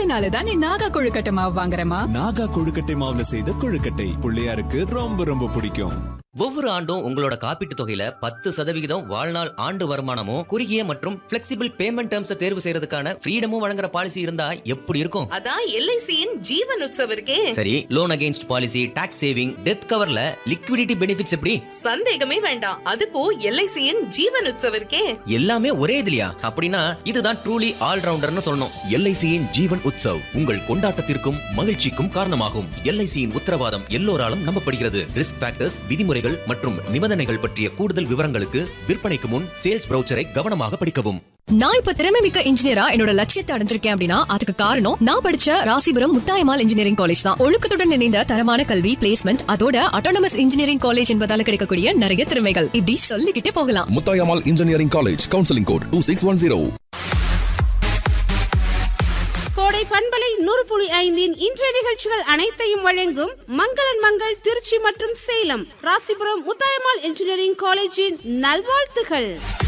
அதனால தான் நீ நாகா கொழுக்கட்டை மாவு வாங்குறமா நாகா கொழுக்கட்டை மாவுல செய்த கொழுக்கட்டை பிள்ளையாருக்கு ரொம்ப ரொம்ப பிடிக்கும் ஒவ்வொரு ஆண்டும் உங்களோட காப்பீட்டு தொகையில பத்து சதவிகிதம் வாழ்நாள் ஆண்டு வருமானமும் குறுகிய மற்றும் பிளெக்சிபிள் பேமெண்ட் டேர்ம்ஸ் தேர்வு செய்யறதுக்கான ஃப்ரீடமும் வழங்குற பாலிசி இருந்தா எப்படி இருக்கும் அதான் எல்ஐசியின் ஜீவன் உற்சவ் இருக்கே சரி loan against policy tax saving death கவர்ல லிக்விடிட்டி பெனிஃபிட்ஸ் எப்படி சந்தேகமே வேண்டாம் அதுக்கும் எல்ஐசியின் ஜீவன் உற்சவ் இருக்கே எல்லாமே ஒரே இதுலயா அப்படின்னா இதுதான் ட்ரூலி ஆல்ரவுண்டர்னு சொல்லணும் எல்ஐசியின் ஜீவன் உற்சவ் உங்கள் கொண்டாட்டத்திற்கும் மகிழ்ச்சிக்கும் காரணமாகும் எல்ஐசியின் உத்தரவாதம் எல்லோராலும் நம்பப்படுகிறது ரிஸ்க் ஃபேக்டர்ஸ் விதிமுறைகள் மற்றும் நிபந்தனைகள் பற்றிய கூடுதல் விவரங்களுக்கு விற்பனைக்கு முன் சேல்ஸ் பிரவுச்சரை கவனமாக படிக்கவும் நான் இப்ப திறமை மிக்க இன்ஜினியரா என்னோட லட்சியத்தை அடைஞ்சிருக்கேன் அப்படின்னா அதுக்கு காரணம் நான் படிச்ச ராசிபுரம் முத்தாயமால் இன்ஜினியரிங் காலேஜ் தான் ஒழுக்கத்துடன் இணைந்த தரமான கல்வி பிளேஸ்மெண்ட் அதோட அட்டானமஸ் இன்ஜினியரிங் காலேஜ் என்பதால கிடைக்கக்கூடிய நிறைய திறமைகள் இப்படி சொல்லிக்கிட்டே போகலாம் Muthayammal engineering college counselling code two six one zero Kodai பண்பலை நூறு புள்ளி ஐந்தின் இன்றைய நிகழ்ச்சிகள் அனைத்தையும் வழங்கும் மங்களன் மங்கள் திருச்சி மற்றும் சேலம் ராசிபுரம் முத்தாயம்மாள் இன்ஜினியரிங் காலேஜின் நல்வாழ்த்துகள்